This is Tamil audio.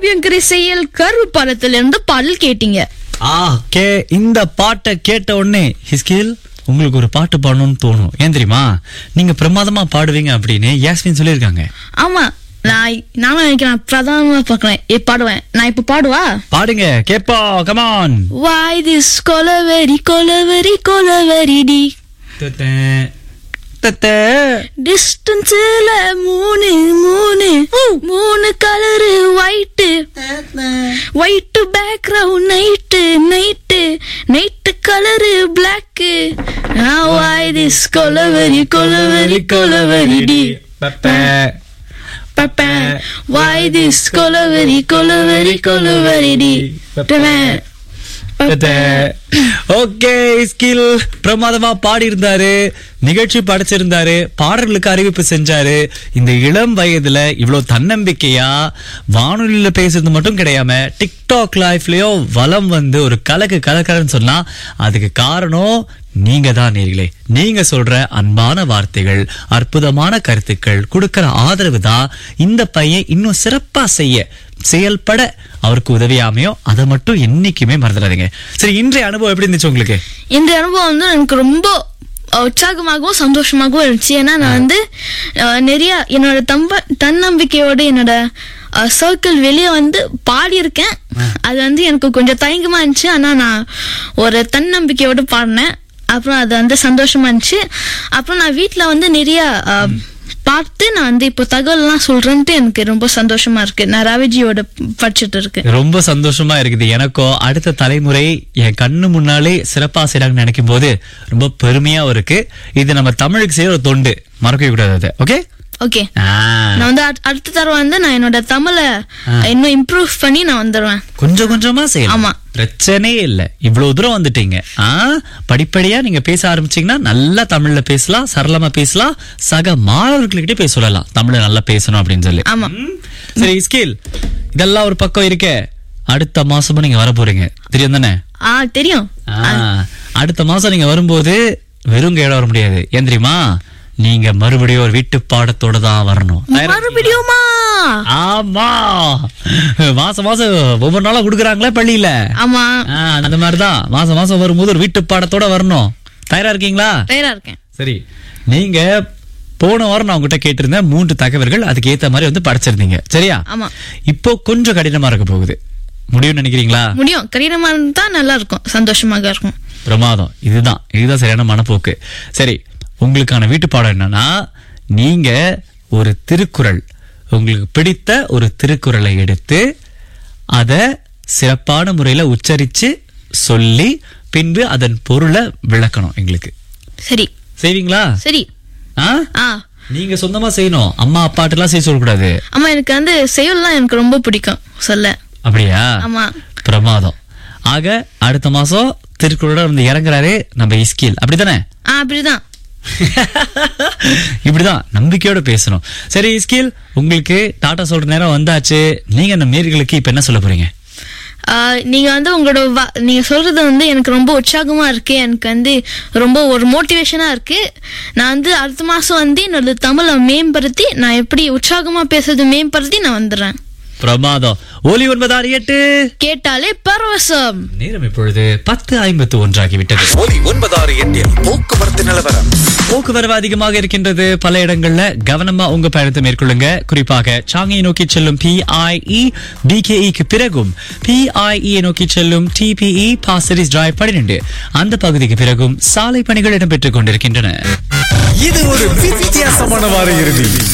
காவியங்கரை செயல் கரு படத்திலிருந்து பாடல் கேட்டீங்க ஆ கே இந்த பாட்டை கேட்ட உடனே ஹிஸ்கில் உங்களுக்கு ஒரு பாட்டு பாடணும்னு தோணும் ஏன் தெரியுமா நீங்க பிரமாதமா பாடுவீங்க அப்படின்னு யாஸ்மின் சொல்லியிருக்காங்க ஆமா நான் நானும் நினைக்கிறேன் பிரதானமா பாக்குறேன் ஏ பாடுவேன் நான் இப்ப பாடுவா பாடுங்க கேப்பா கமான் Why this கொலவெறி கொலவெறி கொலவெறிடி டிஸ்டன்ஸ்ல மூணு மூணு மூணு colour white white background night night night colour black why this கொலவெறி கொலவெரி கொலவெரிடி பப்ப வாய் திஸ் கொலவெரி கொலவெரி கொலவெரிடி ஓகே ஸ்கில் பிரமாதமா பாடி இருந்தாரு நிகழ்ச்சி படைச்சிருந்தாரு பாடல்களுக்கு அறிவிப்பு செஞ்சாரு இந்த இளம் வயதுல இவ்வளவு தன்னம்பிக்கையா வானொலியில பேசுறது மட்டும் கிடையாம டிக்டாக் லைஃப்லயோ வலம் வந்து ஒரு கலக்கு கலக்கலன்னு சொன்னா அதுக்கு காரணம் நீங்க தான் நேர்களே நீங்க சொல்ற அன்பான வார்த்தைகள் அற்புதமான கருத்துக்கள் கொடுக்கிற ஆதரவு தான் இந்த பையன் இன்னும் சிறப்பா செய்ய செயல்பட அவருக்கு உதவியாமையோ அதை மட்டும் என்னைக்குமே மறந்துடாதீங்க சரி இன்றைய அனுபவம் எப்படி இருந்துச்சு உங்களுக்கு இந்த அனுபவம் வந்து எனக்கு ரொம்ப உற்சாகமாகவும் சந்தோஷமாகவும் இருந்துச்சு ஏன்னா நான் வந்து அஹ், நிறைய என்னோட தம்ப தன்னம்பிக்கையோட என்னோட சர்க்கிள் வெளியே வந்து பாடியிருக்கேன் அது வந்து எனக்கு கொஞ்சம் தயங்கமா இருந்துச்சு ஆனா நான் ஒரு தன்னம்பிக்கையோட பாடினேன் அப்புறம் அது வந்து சந்தோஷமா இருந்துச்சு அப்புறம் நான் வீட்ல வந்து நிறைய அஹ், பார்த்து நான் வந்து இப்போ தகவல்லாம் சொல்றேன்ட்டு எனக்கு ரொம்ப சந்தோஷமா இருக்கு நான் ரவிஜியோட படிச்சுட்டு இருக்கேன் ரொம்ப சந்தோஷமா இருக்குது எனக்கோ அடுத்த தலைமுறை என் கண்ணு முன்னாலே சிறப்பா செய்றாங்கன்னு நினைக்கும் போது ரொம்ப பெருமையாவும் இருக்கு இது நம்ம தமிழுக்கு செய்யற ஒரு தொண்டு மறக்கவே கூடாது அதை ஓகே ஓகே நான் வந்து அட்- அடுத்த தடவை வந்து நான் என்னோட தமிழை இன்னும் இம்ப்ரூவ் பண்ணி நான் வந்துடுவேன் கொஞ்சம் கொஞ்சமா செய்யலாம் ஆமா. பிரச்சனையே இல்ல இவ்வளவு தூரம் வந்துட்டீங்க ஆ படிப்படியா நீங்க பேச ஆரம்பிச்சீங்கன்னா நல்லா தமிழ்ல பேசலாம் சரளமா பேசலாம் சக மாணவர்கள்கிட்ட பேச சொல்லலாம் தமிழ்ல நல்லா பேசணும் அப்படின்னு சொல்லி ஆமா ம். சரி ஸ்கில் இதெல்லாம் ஒரு பக்கம் இருக்க அடுத்த மாசமும் நீங்க வர போறீங்க தெரியும் தானே ஆ தெரியும் ஆ, அடுத்த மாசம் நீங்க வரும்போது வெறும் கையோட வர முடியாது ஏன் தெரியுமா நீங்க மறுபடியும் ஒரு வீட்டு பாடத்தோட தான் வரணும் மறுபடியுமா ஆமா மாசம் மாசம் ஒவ்வொரு நாளா குடுக்கறாங்களே பள்ளியில ஆமா ஆ, அந்த மாதிரிதான் மாசம் மாசம் வரும்போது ஒரு வீட்டு பாடத்தோட வரணும் தயாரா இருக்கீங்களா தயாரா இருக்கேன் சரி நீங்க போன வாரம் நான் உங்ககிட்ட கேட்டிருந்தேன் மூன்று தகவல்கள் அதுக்கு ஏத்த மாதிரி வந்து படிச்சிருந்தீங்க சரியா ஆமா இப்போ கொஞ்சம் கடினமா இருக்க போகுது முடியும்னு நினைக்கிறீங்களா முடியும் கடினமா இருந்தா நல்லா இருக்கும் சந்தோஷமாக இருக்கும் பிரமாதம் இதுதான் இதுதான் சரியான மனப்போக்கு சரி உங்களுக்கான வீட்டு பாடம் என்னன்னா நீங்க ஒரு திருக்குறள் உங்களுக்கு பிடித்த ஒரு திருக்குறளை எடுத்து அத சிறப்பான முறையில உச்சரிச்சு சொல்லி பின்பு அதன் பொருளை விளக்கணும் எங்களுக்கு சரி செய்வீங்களா சரி ஆ ஆ நீங்க சொந்தமா செய்யணும் அம்மா அப்பாட்டெல்லாம் செய்ய சொல்லக்கூடாது ஆமா எனக்கு வந்து செயல்லாம் எனக்கு ரொம்ப பிடிக்கும் சொல்ல அப்படியா ஆமா பிரமாதம் ஆக அடுத்த மாசம் திருக்குறளோட வந்து இறங்குறாரு நம்ம இஸ்கில் அப்படிதானே ஆ அப்படிதான் இப்படிதான் நம்பிக்கையோட பேசணும் சரி இஸ்கில் உங்களுக்கு டாடா சொல்ற நேரம் வந்தாச்சு நீங்க அந்த மேர்களுக்கு இப்ப என்ன சொல்ல போறீங்க ஆ, நீங்க வந்து உங்களோட வ- நீங்க சொல்றது வந்து எனக்கு ரொம்ப உற்சாகமா இருக்கு எனக்கு வந்து ரொம்ப ஒரு மோட்டிவேஷனா இருக்கு நான் வந்து அடுத்த மாசம் வந்து என்னோட தமிழை மேம்படுத்தி நான் எப்படி உற்சாகமா பேசுறது மேம்படுத்தி நான் வந்துடுறேன் பிரமாதம் ஒலி ஒன்பதாறு எட்டு கேட்டாலே பரவசம் நேரம் இப்பொழுது பத்து ஐம்பத்து ஒன்றாகி விட்டது ஒலி ஒன்பதாறு எட்டில் போக்குவரத்து நிலவரம் போக்குவரவு அதிகமாக இருக்கின்றது பல இடங்கள்ல கவனமா உங்க பயணத்தை மேற்கொள்ளுங்க குறிப்பாக சாங்கியை நோக்கி செல்லும் பிஐஇ பிகேஇக்கு பிறகும் பிஐஇ நோக்கி செல்லும் டிபிஇ பாசரிஸ் டிரைவ் பன்னிரண்டு அந்த பகுதிக்கு பிறகும் சாலை பணிகள் இடம்பெற்றுக் கொண்டிருக்கின்றன இது ஒரு வித்தியாசமான வார இறுதி